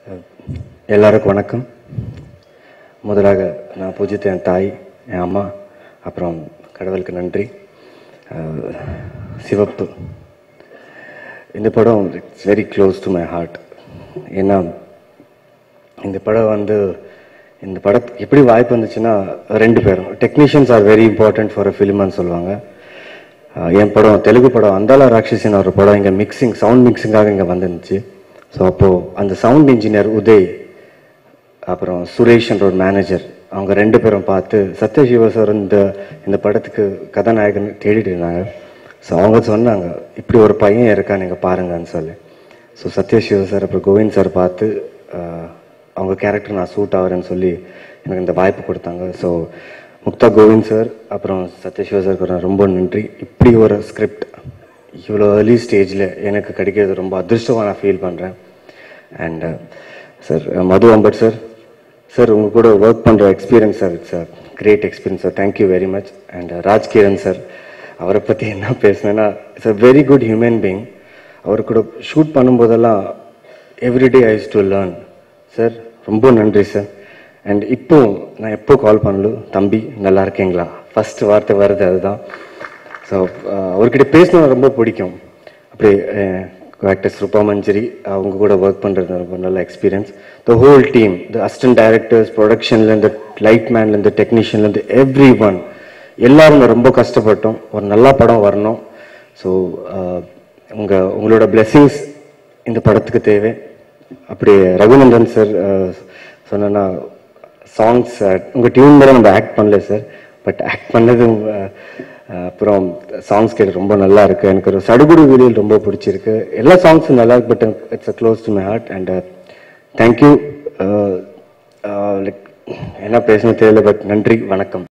எல்லாருக்கும் வணக்கம் முதலாக நான் பூஜித்த என் தாய் என் அம்மா அப்புறம் கடவுளுக்கு நன்றி அஹ், சிவப்பு இந்த படம் it's very close to my heart ஏன்னா இந்த படம் வந்து இந்த படத்துக்கு எப்படி வாய்ப்பு வந்துச்சுன்னா ரெண்டு பேரும் technicians are very important for a ஃபிலிம்னு சொல்லுவாங்க அஹ், என் படம் தெலுங்கு படம் அந்தாள ராட்சசின் ஒரு படம் இங்கே மிக்சிங் சவுண்ட் மிக்சிங்காக இங்கே வந்துருந்துச்சு ஸோ அப்போது அந்த சவுண்ட் இன்ஜினியர் உதய் அப்புறம் சுரேஷ்ன்ற ஒரு மேனேஜர் அவங்க ரெண்டு பேரும் பார்த்து சத்யசிவா சார் இந்த இந்த படத்துக்கு கதாநாயகன் தேடிட்டு இருந்தாங்க ஸோ அவங்க சொன்னாங்க இப்படி ஒரு பையன் இருக்கா நீங்கள் பாருங்கன்னு சொல்லி ஸோ சத்யசிவா சார் அப்புறம் கோவிந்த் சார் பார்த்து ஆஹ், அவங்க கேரக்டர் நான் சூட் ஆகிறேன்னு சொல்லி எனக்கு இந்த வாய்ப்பு கொடுத்தாங்க ஸோ முக்தா கோவிந்த் சார் அப்புறம் சத்யசிவா சாருக்கு நான் ரொம்ப நன்றி இப்படி ஒரு ஸ்கிரிப்ட் இவ்வளோ ஏர்லி ஸ்டேஜில் எனக்கு கிடைக்கிறது ரொம்ப அதிர்ஷ்டமாக நான் ஃபீல் பண்ணுறேன் and sir Madhu Ambat sir sir உங்கள் கூட ஒர்க் பண்ணுற experience sir it's a great experience sir thank you very much and Rajkiran sir அவரை பற்றி என்ன பேசுனேன்னா it's a very good human being அவர் கூட ஷூட் பண்ணும்போதெல்லாம் everyday is to learn sir ரொம்ப நன்றி சார் அண்ட் இப்போ நான் எப்போ கால் பண்ணலும் தம்பி நல்லா இருக்கீங்களா ஃபர்ஸ்ட் வார்த்தை வருது அதுதான் ஸோ அவர்கிட்ட பேசினா ரொம்ப பிடிக்கும் அப்படியே ஆக்டர்ஸ் ரூபா மஞ்சரி அவங்க கூட ஒர்க் பண்ணுறது ரொம்ப நல்ல experience the whole team the assistant directors ப்ரொடக்ஷன்லேருந்து லைட் மேன்லேருந்து டெக்னீஷியன்லேருந்து எவ்ரி ஒன் எல்லாரும் ரொம்ப கஷ்டப்பட்டோம் ஒரு நல்ல படம் வரணும் ஸோ உங்கள் உங்களோட blessings இந்த படத்துக்கு தேவை அப்படி ரகுநந்தன் சார் சொன்னா சாங்ஸ் உங்க டியூன் மேலே நம்ம ஆக்ட் பண்ணல சார் பட் ஆக்ட் பண்ணது அஹ், அஹ், அப்புறம் சாங்ஸ் கேட்டு ரொம்ப நல்லா இருக்கு எனக்கு ஒரு சடுகுடு வீடியோ ரொம்ப பிடிச்சிருக்கு எல்லா சாங்ஸும் நல்லா இருக்கு but it's close to my heart and thank you like என்ன பேசணும் தெரியல பட் நன்றி வணக்கம்